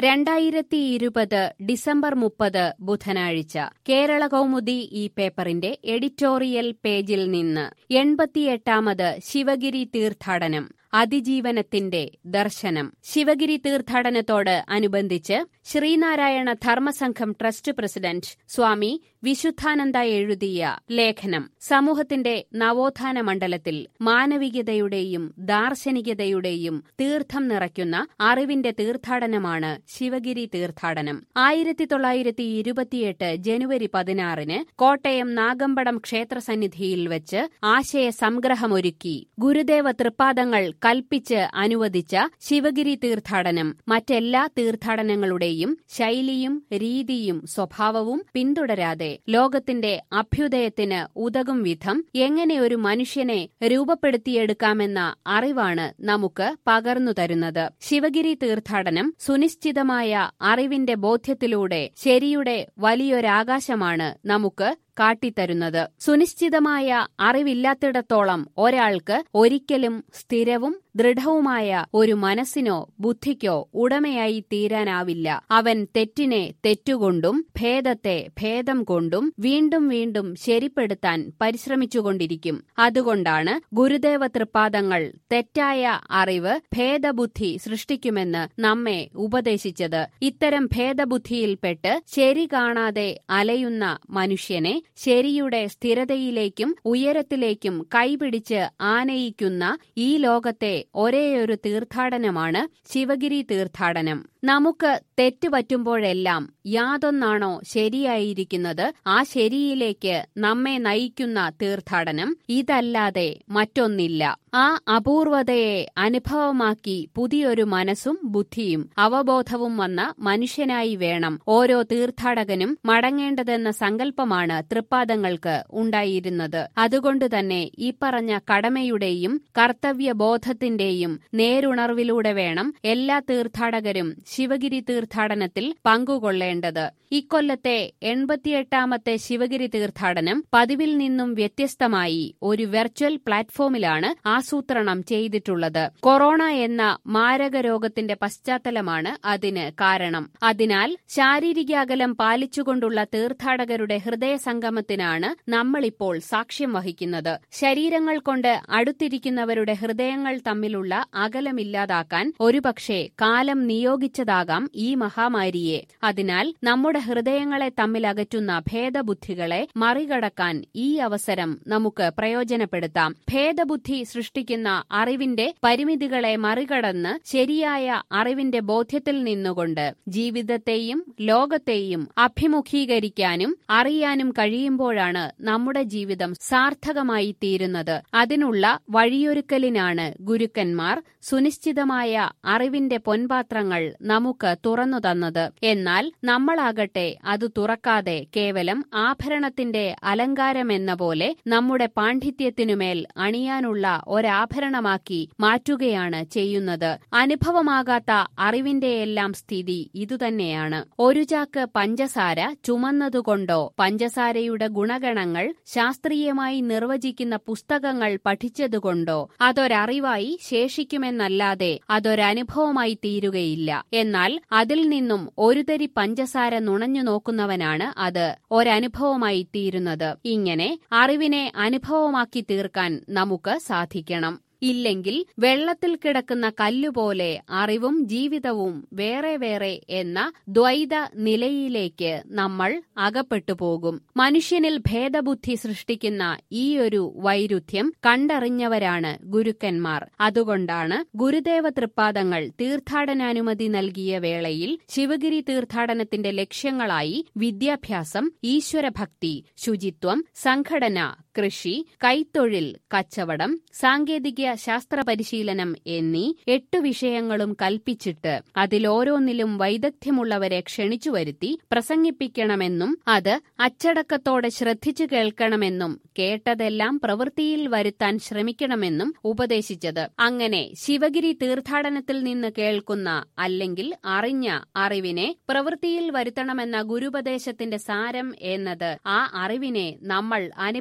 രണ്ടായിരത്തി ഇരുപത് ഡിസംബർ മുപ്പത് ബുധനാഴ്ച കേരള കൗമുദി ഈ പേപ്പറിന്റെ എഡിറ്റോറിയൽ പേജിൽ നിന്ന് എൺപത്തിയെട്ടാമത് ശിവഗിരി തീർത്ഥാടനം അതിജീവനത്തിന്റെ ദർശനം ശിവഗിരി തീർത്ഥാടനത്തോട് അനുബന്ധിച്ച് ശ്രീനാരായണ ധർമ്മസംഘം ട്രസ്റ്റ് പ്രസിഡന്റ് സ്വാമി വിശുദ്ധാനന്ദ എഴുതിയ ലേഖനം സമൂഹത്തിന്റെ നവോത്ഥാന മണ്ഡലത്തിൽ മാനവികതയുടെയും ദാർശനികതയുടെയും തീർത്ഥം നിറയ്ക്കുന്ന അറിവിന്റെ തീർത്ഥാടനമാണ് ശിവഗിരി തീർത്ഥാടനം ആയിരത്തി തൊള്ളായിരത്തി ഇരുപത്തിയെട്ട് ജനുവരി പതിനാറിന് കോട്ടയം നാഗമ്പടം ക്ഷേത്രസന്നിധിയിൽ വെച്ച് ആശയ സംഗ്രഹമൊരുക്കി ഗുരുദേവ തൃപ്പാദങ്ങൾ കൽപ്പിച്ച് അനുവദിച്ച ശിവഗിരി തീർത്ഥാടനം മറ്റെല്ലാ തീർത്ഥാടനങ്ങളുടെയും ശൈലിയും രീതിയും സ്വഭാവവും പിന്തുടരാതെ ലോകത്തിന്റെ അഭ്യുദയത്തിന് ഉതകും വിധം എങ്ങനെ ഒരു മനുഷ്യനെ രൂപപ്പെടുത്തിയെടുക്കാമെന്ന അറിവാണ് നമുക്ക് പകർന്നു തരുന്നത് ശിവഗിരി തീർത്ഥാടനം സുനിശ്ചിതമായ അറിവിന്റെ ബോധ്യത്തിലൂടെ ശരിയുടെ വലിയൊരാകാശമാണ് നമുക്ക് കാട്ടിത്തരുന്നത് സുനിശ്ചിതമായ അറിവില്ലാത്തിടത്തോളം ഒരാൾക്ക് ഒരിക്കലും സ്ഥിരവും ദൃഢവുമായ ഒരു മനസ്സിനോ ബുദ്ധിക്കോ ഉടമയായി തീരാനാവില്ല അവൻ തെറ്റിനെ തെറ്റുകൊണ്ടും ഭേദത്തെ ഭേദം കൊണ്ടും വീണ്ടും വീണ്ടും ശരിപ്പെടുത്താൻ പരിശ്രമിച്ചുകൊണ്ടിരിക്കും അതുകൊണ്ടാണ് ഗുരുദേവ തൃപ്പാദങ്ങൾ തെറ്റായ അറിവ് ഭേദബുദ്ധി സൃഷ്ടിക്കുമെന്ന് നമ്മെ ഉപദേശിച്ചത് ഇത്തരം ഭേദബുദ്ധിയിൽപ്പെട്ട് ശരി കാണാതെ അലയുന്ന മനുഷ്യനെ ശരിയുടെ സ്ഥിരതയിലേക്കും ഉയരത്തിലേക്കും കൈപിടിച്ച് ആനയിക്കുന്ന ഈ ലോകത്തെ ഒരേയൊരു തീർത്ഥാടനമാണ് ശിവഗിരി തീർത്ഥാടനം നമുക്ക് തെറ്റുപറ്റുമ്പോഴെല്ലാം യാതൊന്നാണോ ശരിയായിരിക്കുന്നത് ആ ശരിയിലേക്ക് നമ്മെ നയിക്കുന്ന തീർത്ഥാടനം ഇതല്ലാതെ മറ്റൊന്നില്ല ആ അപൂർവതയെ അനുഭവമാക്കി പുതിയൊരു മനസ്സും ബുദ്ധിയും അവബോധവും വന്ന മനുഷ്യനായി വേണം ഓരോ തീർത്ഥാടകനും മടങ്ങേണ്ടതെന്ന സങ്കല്പമാണ് തൃപ്പാദങ്ങൾക്ക് ഉണ്ടായിരുന്നത് അതുകൊണ്ടുതന്നെ ഈ പറഞ്ഞ കടമയുടെയും കർത്തവ്യബോധത്തിന്റെയും നേരുണർവിലൂടെ വേണം എല്ലാ തീർത്ഥാടകരും ശിവഗിരി തീർത്ഥാടനത്തിൽ പങ്കുകൊള്ളേണ്ടത് ഇക്കൊല്ലത്തെ എൺപത്തിയെട്ടാമത്തെ ശിവഗിരി തീർത്ഥാടനം പതിവിൽ നിന്നും വ്യത്യസ്തമായി ഒരു വെർച്വൽ പ്ലാറ്റ്ഫോമിലാണ് ആസൂത്രണം ചെയ്തിട്ടുള്ളത് കൊറോണ എന്ന മാരക രോഗത്തിന്റെ പശ്ചാത്തലമാണ് അതിന് കാരണം അതിനാൽ ശാരീരിക അകലം പാലിച്ചുകൊണ്ടുള്ള തീർത്ഥാടകരുടെ ഹൃദയ സംഗമത്തിനാണ് നമ്മളിപ്പോൾ സാക്ഷ്യം വഹിക്കുന്നത് ശരീരങ്ങൾ കൊണ്ട് അടുത്തിരിക്കുന്നവരുടെ ഹൃദയങ്ങൾ തമ്മിലുള്ള അകലമില്ലാതാക്കാൻ ഒരുപക്ഷെ കാലം നിയോഗിച്ചതാകാം ഈ മഹാമാരിയെ അതിനാൽ നമ്മുടെ ഹൃദയങ്ങളെ തമ്മിൽ അകറ്റുന്ന ഭേദബുദ്ധികളെ മറികടക്കാൻ ഈ അവസരം നമുക്ക് പ്രയോജനപ്പെടുത്താം ഭേദബുദ്ധി സൃഷ്ടിക്കുന്ന അറിവിന്റെ പരിമിതികളെ മറികടന്ന് ശരിയായ അറിവിന്റെ ബോധ്യത്തിൽ നിന്നുകൊണ്ട് ജീവിതത്തെയും ലോകത്തെയും അഭിമുഖീകരിക്കാനും അറിയാനും കഴിയുമ്പോഴാണ് നമ്മുടെ ജീവിതം സാർത്ഥകമായി തീരുന്നത് അതിനുള്ള വഴിയൊരുക്കലിനാണ് ഗുരുക്കന്മാർ സുനിശ്ചിതമായ അറിവിന്റെ പൊൻപാത്രങ്ങൾ നമുക്ക് തുറന്നു തന്നത് എന്നാൽ നമ്മളാകട്ടെ അത് തുറക്കാതെ കേവലം ആഭരണത്തിന്റെ അലങ്കാരമെന്ന പോലെ നമ്മുടെ പാണ്ഡിത്യത്തിനുമേൽ അണിയാനുള്ള ഒരാഭരണമാക്കി മാറ്റുകയാണ് ചെയ്യുന്നത് അനുഭവമാകാത്ത അറിവിന്റെയെല്ലാം സ്ഥിതി ഇതുതന്നെയാണ് ഒരു ചാക്ക് പഞ്ചസാര ചുമന്നതുകൊണ്ടോ പഞ്ചസാരയുടെ ഗുണഗണങ്ങൾ ശാസ്ത്രീയമായി നിർവചിക്കുന്ന പുസ്തകങ്ങൾ പഠിച്ചതുകൊണ്ടോ അതൊരറിവായി ശേഷിക്കുമെന്നല്ലാതെ അതൊരനുഭവമായി തീരുകയില്ല എന്നാൽ അതിൽ നിന്നും ഒരു തരി പഞ്ചസാര നുണഞ്ഞു നോക്കുന്നവനാണ് അത് ഒരനുഭവമായി തീരുന്നത് ഇങ്ങനെ അറിവിനെ അനുഭവമാക്കി തീർക്കാൻ നമുക്ക് സാധിക്കണം ഇല്ലെങ്കിൽ വെള്ളത്തിൽ കിടക്കുന്ന കല്ലുപോലെ അറിവും ജീവിതവും വേറെ വേറെ എന്ന ദ്വൈത നിലയിലേക്ക് നമ്മൾ അകപ്പെട്ടുപോകും മനുഷ്യനിൽ ഭേദബുദ്ധി സൃഷ്ടിക്കുന്ന ഈയൊരു വൈരുദ്ധ്യം കണ്ടറിഞ്ഞവരാണ് ഗുരുക്കന്മാർ അതുകൊണ്ടാണ് ഗുരുദേവ തൃപ്പാദങ്ങൾ തീർത്ഥാടനാനുമതി നൽകിയ വേളയിൽ ശിവഗിരി തീർത്ഥാടനത്തിന്റെ ലക്ഷ്യങ്ങളായി വിദ്യാഭ്യാസം ഈശ്വരഭക്തി ശുചിത്വം സംഘടന കൃഷി കൈത്തൊഴിൽ കച്ചവടം സാങ്കേതിക ശാസ്ത്ര പരിശീലനം എന്നീ എട്ടു വിഷയങ്ങളും കൽപ്പിച്ചിട്ട് അതിലോരോന്നിലും വൈദഗ്ധ്യമുള്ളവരെ ക്ഷണിച്ചു വരുത്തി പ്രസംഗിപ്പിക്കണമെന്നും അത് അച്ചടക്കത്തോടെ ശ്രദ്ധിച്ചു കേൾക്കണമെന്നും കേട്ടതെല്ലാം പ്രവൃത്തിയിൽ വരുത്താൻ ശ്രമിക്കണമെന്നും ഉപദേശിച്ചത് അങ്ങനെ ശിവഗിരി തീർത്ഥാടനത്തിൽ നിന്ന് കേൾക്കുന്ന അല്ലെങ്കിൽ അറിഞ്ഞ അറിവിനെ പ്രവൃത്തിയിൽ വരുത്തണമെന്ന ഗുരുപദേശത്തിന്റെ സാരം എന്നത് ആ അറിവിനെ നമ്മൾ അനുഭവമാക്കി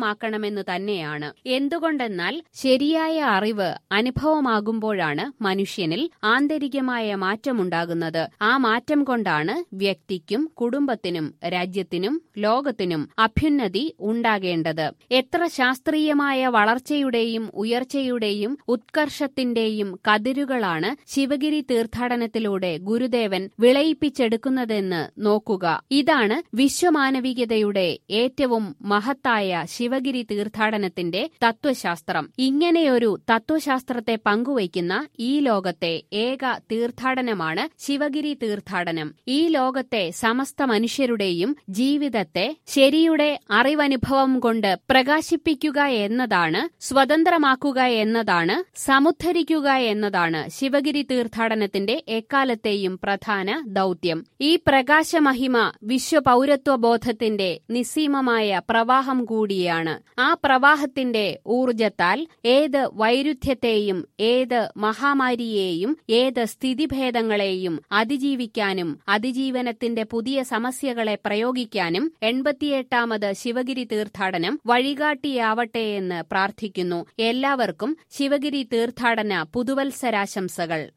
അനുഭവമാക്കണമെന്ന് തന്നെയാണ് എന്തുകൊണ്ടെന്നാൽ ശരിയായ അറിവ് അനുഭവമാകുമ്പോഴാണ് മനുഷ്യനിൽ ആന്തരികമായ മാറ്റമുണ്ടാകുന്നത് ആ മാറ്റം കൊണ്ടാണ് വ്യക്തിക്കും കുടുംബത്തിനും രാജ്യത്തിനും ലോകത്തിനും അഭ്യുന്നതി ഉണ്ടാകേണ്ടത് എത്ര ശാസ്ത്രീയമായ വളർച്ചയുടെയും ഉയർച്ചയുടെയും ഉത്കർഷത്തിന്റെയും കതിരുകളാണ് ശിവഗിരി തീർത്ഥാടനത്തിലൂടെ ഗുരുദേവൻ വിളയിപ്പിച്ചെടുക്കുന്നതെന്ന് നോക്കുക ഇതാണ് വിശ്വമാനവികതയുടെ ഏറ്റവും മഹത്തായ ശിവഗിരി തീർത്ഥാടനത്തിന്റെ തത്വശാസ്ത്രം ഇങ്ങനെയൊരു തത്വശാസ്ത്രത്തെ പങ്കുവയ്ക്കുന്ന ഈ ലോകത്തെ ഏക തീർത്ഥാടനമാണ് ശിവഗിരി തീർത്ഥാടനം ഈ ലോകത്തെ സമസ്ത മനുഷ്യരുടെയും ജീവിതത്തെ ശരിയുടെ അറിവനുഭവം കൊണ്ട് പ്രകാശിപ്പിക്കുക എന്നതാണ് സ്വതന്ത്രമാക്കുക എന്നതാണ് സമുദ്ധരിക്കുക എന്നതാണ് ശിവഗിരി തീർത്ഥാടനത്തിന്റെ എക്കാലത്തെയും പ്രധാന ദൗത്യം ഈ പ്രകാശമഹിമ വിശ്വപൗരത്വ ബോധത്തിന്റെ നിസ്സീമമായ പ്രവാഹം കൂടിയാണ് ആ പ്രവാഹത്തിന്റെ ഊർജത്താൽ ഏത് വൈരുദ്ധ്യത്തെയും ഏത് മഹാമാരിയെയും ഏത് സ്ഥിതിഭേദങ്ങളെയും അതിജീവിക്കാനും അതിജീവനത്തിന്റെ പുതിയ സമസ്യകളെ പ്രയോഗിക്കാനും എൺപത്തിയെട്ടാമത് ശിവഗിരി തീർത്ഥാടനം വഴികാട്ടിയാവട്ടെ എന്ന് പ്രാർത്ഥിക്കുന്നു എല്ലാവർക്കും ശിവഗിരി തീർത്ഥാടന പുതുവത്സരാശംസകൾ